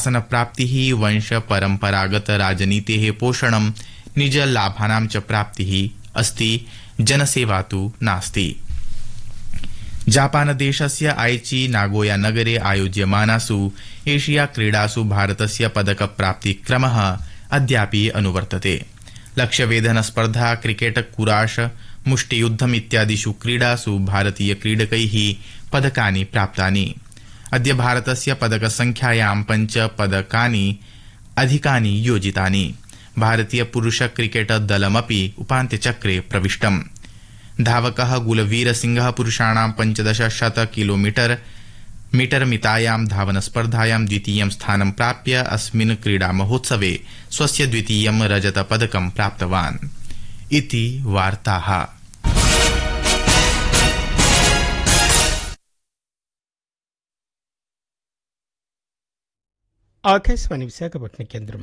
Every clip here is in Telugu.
शासनप्राप्तिः वंश परम्परागत राजनीतेः पोषणं निजलाभानां च प्राप्तिः अस्ति जनसेवा तु नास्ति जापानदेशस्य आइची नागोया नगरे आयोज्यमानासु एशिया क्रीडासु भारतस्य पदकप्राप्तिक्रमः अद्यापि अनुवर्तते लक्ष्यवेधन स्पर्धा क्रिकेट कुराश मुष्टियुद्धम् इत्यादिषु क्रीडासु भारतीय क्रीडकैः पदकानि प्राप्तानि अद्य भारतस्य पदकसंख्यायां पञ्च पदकानि अधिकानि योजितानि भारतीय पुरुष क्रिकेट दलमपि उपान्त्यचक्रे प्रविष्टम् धावकः गुलवीरसिंहः पुरुषाणां पञ्चदश शत किलोमीटर मीटर मितायां धावनस्पर्धायां द्वितीयं स्थानं प्राप्य अस्मिन् क्रीडामहोत्सवे स्वस्य द्वितीयं रजतपदकं प्राप्तवान् इति वार्ताः ఆకాశవాణి విశాఖపట్నం కేంద్రం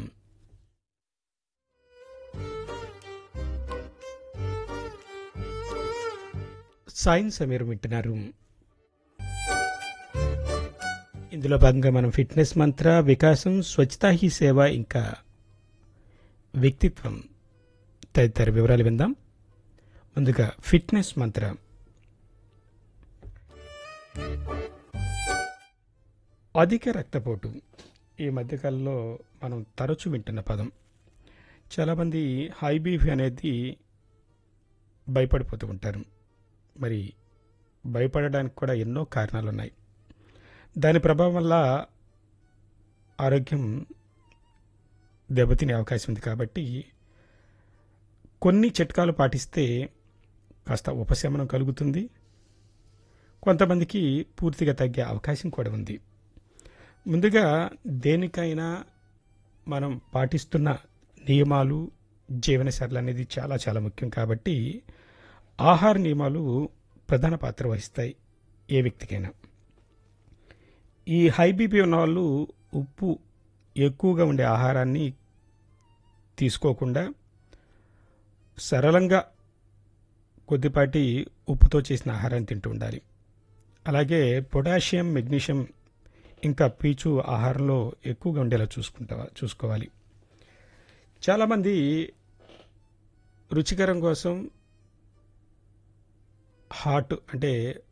సైన్స్ మీరు వింటున్నారు ఇందులో భాగంగా మనం ఫిట్నెస్ మంత్ర వికాసం స్వచ్ఛతా హీ సేవ ఇంకా వ్యక్తిత్వం తదితర వివరాలు విందాం ముందుగా ఫిట్నెస్ మంత్ర అధిక రక్తపోటు ఈ మధ్యకాలంలో మనం తరచు వింటున్న పదం చాలామంది హై బీపీ అనేది భయపడిపోతూ ఉంటారు మరి భయపడడానికి కూడా ఎన్నో కారణాలు ఉన్నాయి దాని ప్రభావం వల్ల ఆరోగ్యం దెబ్బతినే అవకాశం ఉంది కాబట్టి కొన్ని చిట్కాలు పాటిస్తే కాస్త ఉపశమనం కలుగుతుంది కొంతమందికి పూర్తిగా తగ్గే అవకాశం కూడా ఉంది ముందుగా దేనికైనా మనం పాటిస్తున్న నియమాలు జీవనశైలి అనేది చాలా చాలా ముఖ్యం కాబట్టి ఆహార నియమాలు ప్రధాన పాత్ర వహిస్తాయి ఏ వ్యక్తికైనా ఈ హై బీపీ ఉన్న వాళ్ళు ఉప్పు ఎక్కువగా ఉండే ఆహారాన్ని తీసుకోకుండా సరళంగా కొద్దిపాటి ఉప్పుతో చేసిన ఆహారాన్ని తింటూ ఉండాలి అలాగే పొటాషియం మెగ్నీషియం ఇంకా పీచు ఆహారంలో ఎక్కువగా ఉండేలా చూసుకుంటా చూసుకోవాలి చాలామంది రుచికరం కోసం హాట్ అంటే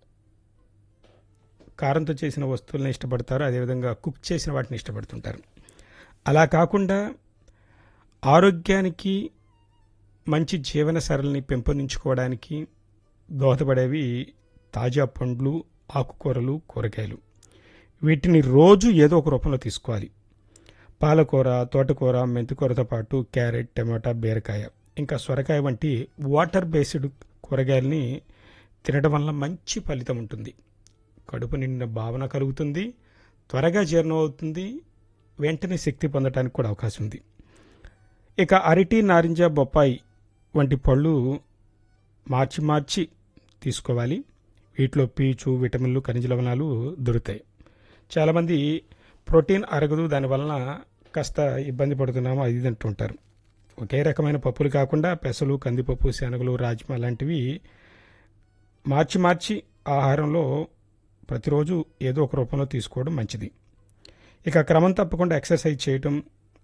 కారంతో చేసిన వస్తువులను ఇష్టపడతారు అదేవిధంగా కుక్ చేసిన వాటిని ఇష్టపడుతుంటారు అలా కాకుండా ఆరోగ్యానికి మంచి జీవన సరళిని పెంపొందించుకోవడానికి దోహదపడేవి తాజా పండ్లు ఆకుకూరలు కూరగాయలు వీటిని రోజు ఏదో ఒక రూపంలో తీసుకోవాలి పాలకూర తోటకూర మెంతికూరతో పాటు క్యారెట్ టమాటా బీరకాయ ఇంకా సొరకాయ వంటి వాటర్ బేస్డ్ కూరగాయల్ని తినడం వల్ల మంచి ఫలితం ఉంటుంది కడుపు నిండిన భావన కలుగుతుంది త్వరగా జీర్ణం అవుతుంది వెంటనే శక్తి పొందడానికి కూడా అవకాశం ఉంది ఇక అరటి నారింజ బొప్పాయి వంటి పళ్ళు మార్చి మార్చి తీసుకోవాలి వీటిలో పీచు విటమిన్లు ఖనిజ లవణాలు దొరుకుతాయి చాలామంది ప్రోటీన్ అరగదు దానివలన కాస్త ఇబ్బంది పడుతున్నాము అది ఇది అంటుంటారు ఒకే రకమైన పప్పులు కాకుండా పెసలు కందిపప్పు శనగలు రాజ్మా లాంటివి మార్చి మార్చి ఆహారంలో ప్రతిరోజు ఏదో ఒక రూపంలో తీసుకోవడం మంచిది ఇక క్రమం తప్పకుండా ఎక్సర్సైజ్ చేయటం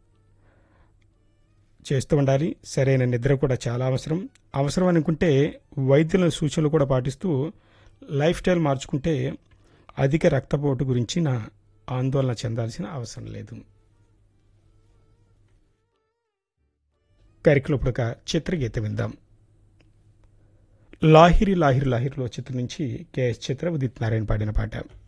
చేస్తూ ఉండాలి సరైన నిద్ర కూడా చాలా అవసరం అవసరం అనుకుంటే వైద్యుల సూచనలు కూడా పాటిస్తూ లైఫ్ స్టైల్ మార్చుకుంటే అధిక రక్తపోటు గురించి నా ఆందోళన చెందాల్సిన అవసరం లేదు కార్యక్రమం ఇప్పుడు ఒక చిత్రగీత విందాం లాహిరి లాహిరి లాహిరిలో చిత్రం నుంచి కెఎస్ చిత్ర ఉదిత్ నారాయణ పాడిన పాట